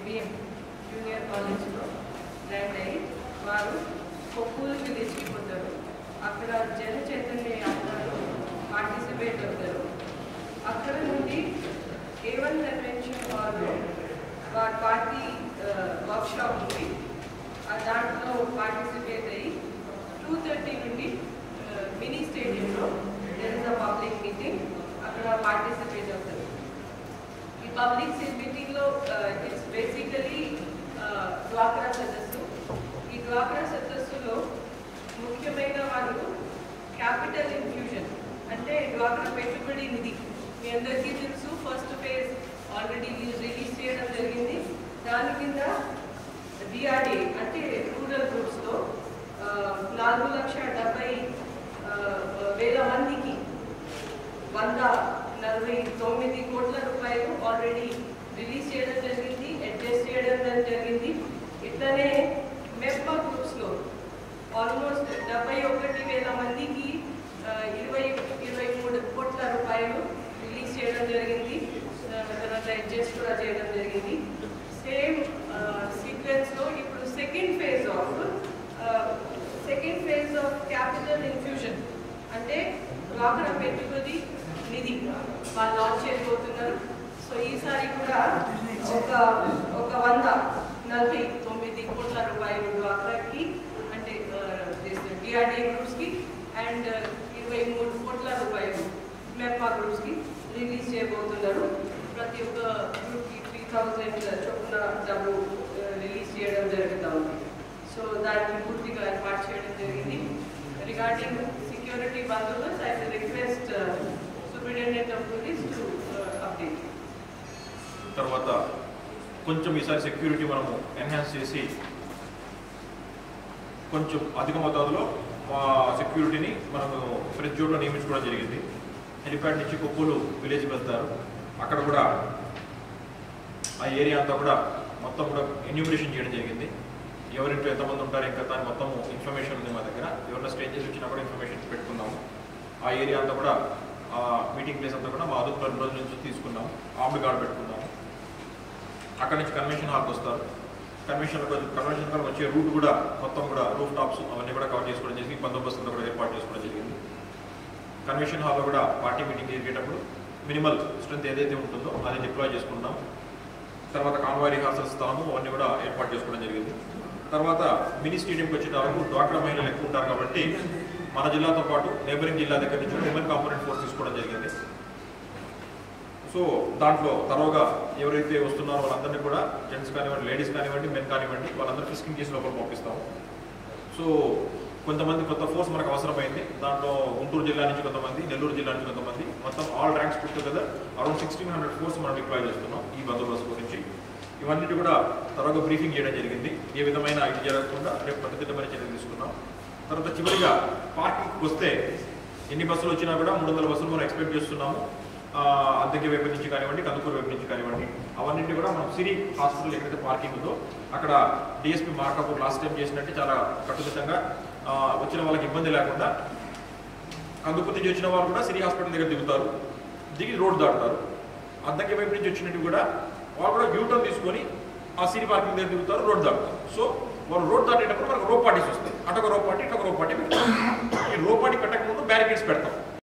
MBM junior కాలేజ్లో land అయ్యి వారు కొప్పులు విలేజ్కి పోతారు అక్కడ జన చైతన్య యాత్రలో పార్టిసిపేట్ అవుతారు అక్కడ నుండి ఏ వన్ కన్వెన్షన్ హాల్లో వారి పార్టీ వర్క్షాప్ ఉంది ఆ దాంట్లో పార్టిసిపేట్ అయ్యి టూ థర్టీ నుండి మినీ స్టేడియంలో there is a public meeting అక్కడ పార్టిసిపేట్ అవుతారు ఈ పబ్లిక్ మీటింగ్లో ఇట్స్ బేసికలీ డ్వాక్రా సదస్సు ఈ డ్వాక్రా సదస్సులో ముఖ్యమైన వాళ్ళు క్యాపిటల్ ఇన్ఫ్యూజన్ అంటే డ్వాక్రా పెట్టుబడి నిధి మీ అందరికీ తెలుసు ఫస్ట్ ఫేజ్ ఆల్రెడీ రిలీజ్ చేయడం జరిగింది దాని కింద డిఆర్ఏ అంటే రూరల్ గ్రూప్స్లో నాలుగు లక్షల డెబ్బై ఆ, వేల మందికి వంద నలభై తొమ్మిది కోట్ల రూపాయలు ఆల్రెడీ రిలీజ్ చేయడం జరిగింది అడ్జస్ట్ చేయడం జరిగింది ఇట్లనే మెప్పా గ్రూప్స్లో ఆల్మోస్ట్ డెబ్బై ఒకటి వేల మందికి ఆ, ఇరవై ఇరవై మూడు కోట్ల రూపాయలు రిలీజ్ చేయడం జరిగింది ఆ, తర్వాత అడ్జస్ట్ కూడా చేయడం జరిగింది సేమ్ సీక్వెన్స్లో ఇప్పుడు second phase of second phase of capital infusion అంటే డ్వాక్రా పెట్టుబడి నిధి వాళ్ళు లాంచ్ చేయబోతున్నారు సో ఈసారి కూడా ఒక ఒక వంద నలభై తొమ్మిది కోట్ల రూపాయలు డ్వాక్రాకి అంటే డిఆర్డీ గ్రూప్స్కి అండ్ ఇరవై మూడు కోట్ల రూపాయలు మెప్పా గ్రూప్స్కి రిలీజ్ చేయబోతున్నారు ప్రతి ఒక్క గ్రూప్కి త్రీ థౌజండ్ చొప్పున డబ్బు రిలీజ్ చేయడం జరుగుతూ ఉంది సో దానికి పూర్తిగా ఏర్పాటు చేయడం జరిగింది రిగార్డింగ్ సెక్యూరిటీ బందోబస్త్ I request superintendent of police to update తర్వాత కొంచెం ఈసారి సెక్యూరిటీ మనము ఎన్హాన్స్ చేసి కొంచెం అధిక మోతాదులో మా సెక్యూరిటీని మనము ప్రతి చోట్ల నియమించుకోవడం జరిగింది హెలిప్యాడ్ నుంచి కొప్పులు విలేజ్ వెళ్తారు అక్కడ కూడా ఆ ఏరియా అంతా కూడా మొత్తం కూడా ఎన్యూమరేషన్ చేయడం జరిగింది ఎవరింట్లో ఎంతమంది ఉంటారు ఇంకా దాని మొత్తం ఇన్ఫర్మేషన్ ఉంది మా దగ్గర ఎవరైనా స్టేజెస్ వచ్చినా కూడా ఇన్ఫర్మేషన్ పెట్టుకున్నాము ఆ ఏరియా అంతా కూడా ఆ మీటింగ్ ప్లేస్ అంతా కూడా మా అదుపు రెండు రోజుల నుంచి తీసుకున్నాము ఆమ్డ్ గార్డ్ పెట్టుకున్నాము అక్కడ నుంచి కన్వెన్షన్ హాల్కి వస్తారు కన్వెన్షన్ కన్వెన్షన్ హాల్ వచ్చే రూట్ కూడా మొత్తం కూడా రూఫ్ టాప్స్ అవన్నీ కూడా కవర్ చేసుకోవడం జరిగింది బందోబస్తు అంతా కూడా ఏర్పాటు చేసుకోవడం జరిగింది కన్వెన్షన్ హాల్లో కూడా పార్టీ మీటింగ్ జరిగేటప్పుడు మినిమల్ స్ట్రెంత్ ఏదైతే ఉంటుందో అది డిప్లాయ్ చేసుకుంటాం తర్వాత కాన్వాయ్ రిహార్సల్ స్థలము అవన్నీ కూడా ఏర్పాటు చేసుకోవడం జరిగింది తర్వాత మినీ స్టేడియంకి వచ్చేటప్పుడు డ్వాక్రా మహిళలు ఎక్కువ ఉంటారు కాబట్టి మన జిల్లాతో పాటు నేబరింగ్ జిల్లా దగ్గర నుంచి ఉమెన్ కాంపోనెంట్ ఫోర్స్ తీసుకోవడం జరిగింది సో దాంట్లో తరోగా ఎవరైతే వస్తున్నారో వాళ్ళందరినీ కూడా జెంట్స్ కానివ్వండి లేడీస్ కానివ్వండి మెన్ కానివ్వండి వాళ్ళందరూ ఫిస్కింగ్ చేసి లోపల పంపిస్తాము సో కొంతమంది కొత్త ఫోర్స్ మనకు అవసరమైంది దాంట్లో గుంటూరు జిల్లా నుంచి కొంతమంది నెల్లూరు జిల్లా నుంచి కొంతమంది మొత్తం all ranks put together around sixteen hundred force మనం డిప్లాయ్ చేస్తున్నాం ఈ బందోబస్తు గురించి ఇవన్నిటి కూడా త్వరగా బ్రీఫింగ్ చేయడం జరిగింది ఏ విధమైన ఇది జరగకుండా రేపు ప్రతిదినమైన చర్యలు తీసుకున్నాం తర్వాత చివరిగా పార్కింగ్కి వస్తే ఎన్ని బస్సులు వచ్చినా కూడా మూడు వందల బస్సులు మనం ఎక్స్పెక్ట్ చేస్తున్నాము ఆ, అద్దెకి వైపు నుంచి కానివ్వండి కందుకూరు వైపు నుంచి కానివ్వండి అవన్నింటి కూడా మనం సిరి హాస్పిటల్ ఎక్కడైతే పార్కింగ్ ఉందో అక్కడ డిఎస్పీ మార్కప్ లాస్ట్ టైం చేసినట్టు చాలా కట్టుదిట్టంగా ఆ, వచ్చిన వాళ్ళకి ఇబ్బంది లేకుండా కందుకూరు నుంచి వచ్చిన వాళ్ళు కూడా సిరి హాస్పిటల్ దగ్గర దిగుతారు దిగి రోడ్ దాటుతారు అద్దెకి వైపు నుంచి వచ్చినట్టు కూడా వాళ్ళు కూడా యూటర్న్ తీసుకొని ఆ సిరి పార్కింగ్ దగ్గర దిగుతారు రోడ్ దాటుతారు సో వాళ్ళు రోడ్ దాటేటప్పుడు మనకు రోప్ పార్టీస్ వస్తాయి అటొక రోప్ పార్టీ ఇటొక రోప్ పార్టీ పెడతాం ఈ రోప్ పార్టీ పెట్టక ముందు బ్యారికేడ్స్ పెడతాం